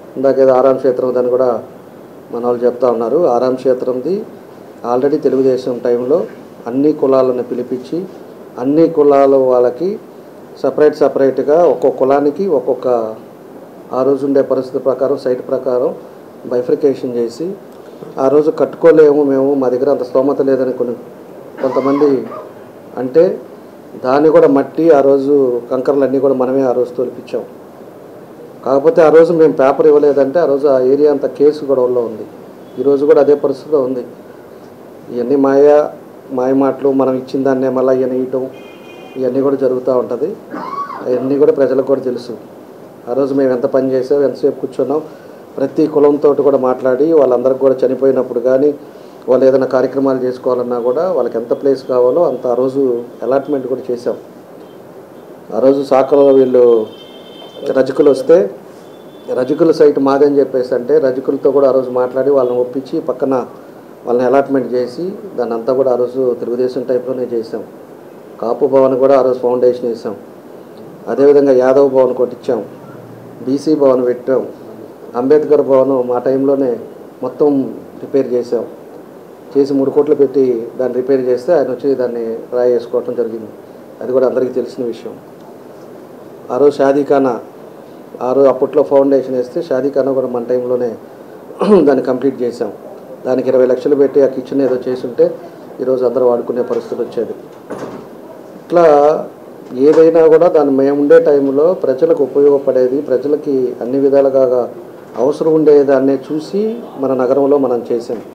ఇందాక ఏదో ఆరాం క్షేత్రం అని కూడా మన వాళ్ళు చెప్తా ఉన్నారు ఆరాం క్షేత్రంది ఆల్రెడీ తెలుగుదేశం టైంలో అన్ని కులాలను పిలిపించి అన్ని కులాల వాళ్ళకి సపరేట్ సపరేట్గా ఒక్కొక్క కులానికి ఒక్కొక్క ఆ రోజు ఉండే పరిస్థితి ప్రకారం సైట్ ప్రకారం బైఫ్రికేషన్ చేసి ఆ రోజు కట్టుకోలేము మేము మా దగ్గర అంత స్తోమత లేదని కొన్ని కొంతమంది అంటే దాన్ని కూడా మట్టి ఆ రోజు కంకర్లన్నీ కూడా మనమే ఆ రోజు తొలిపించాం కాకపోతే ఆ రోజు మేము పేపర్ ఇవ్వలేదంటే ఆ రోజు ఆ ఏరియా అంతా కేసు గొడవల్లో ఉంది ఈరోజు కూడా అదే పరిస్థితిలో ఉంది ఇవన్నీ మాయ మాయ మాటలు మనం ఇచ్చిన దాన్నే మళ్ళీ ఇవన్నీ ఇయటం ఇవన్నీ కూడా జరుగుతూ ఉంటుంది అవన్నీ కూడా ప్రజలకు కూడా తెలుసు ఆ రోజు మేము ఎంత పని చేసాం ఎంతసేపు కూర్చున్నాం ప్రతి కులంతో కూడా మాట్లాడి వాళ్ళందరికీ కూడా చనిపోయినప్పుడు కానీ వాళ్ళు ఏదైనా కార్యక్రమాలు చేసుకోవాలన్నా కూడా వాళ్ళకి ఎంత ప్లేస్ కావాలో అంత ఆ రోజు అలాట్మెంట్ కూడా చేసాం ఆ రోజు సాకలో వీళ్ళు రజకులు వస్తే రజకుల సైట్ మాదని చెప్పేసి అంటే రజకులతో కూడా ఆ రోజు మాట్లాడి వాళ్ళని ఒప్పించి పక్కన వాళ్ళని అలాట్మెంట్ చేసి దాన్ని అంతా కూడా ఆ రోజు తెలుగుదేశం టైప్లోనే చేసాం కాపు భవన్ కూడా ఆ రోజు ఫౌండేషన్ వేసాం అదేవిధంగా యాదవ్ భవన్ కొట్టించాం బీసీ భవన్ పెట్టాం అంబేద్కర్ భవన్ మా టైంలోనే మొత్తం రిపేర్ చేసాం చేసి మూడు కోట్లు పెట్టి దాన్ని రిపేర్ చేస్తే ఆయన వచ్చి దాన్ని రాయి వేసుకోవటం జరిగింది అది కూడా అందరికీ తెలిసిన విషయం ఆ రోజు షాదీఖానా ఆ రోజు అప్పట్లో ఫౌండేషన్ వేస్తే షాదీఖానా కూడా మన టైంలోనే దాన్ని కంప్లీట్ చేసాం దానికి ఇరవై లక్షలు పెట్టి ఆ కిచెన్ ఏదో చేసి ఉంటే ఈరోజు అందరూ వాడుకునే పరిస్థితి వచ్చేది ఇట్లా ఏదైనా కూడా దాన్ని మేము ఉండే టైంలో ప్రజలకు ఉపయోగపడేది ప్రజలకి అన్ని విధాలుగా అవసరం ఉండేదాన్ని చూసి మన నగరంలో మనం చేసాం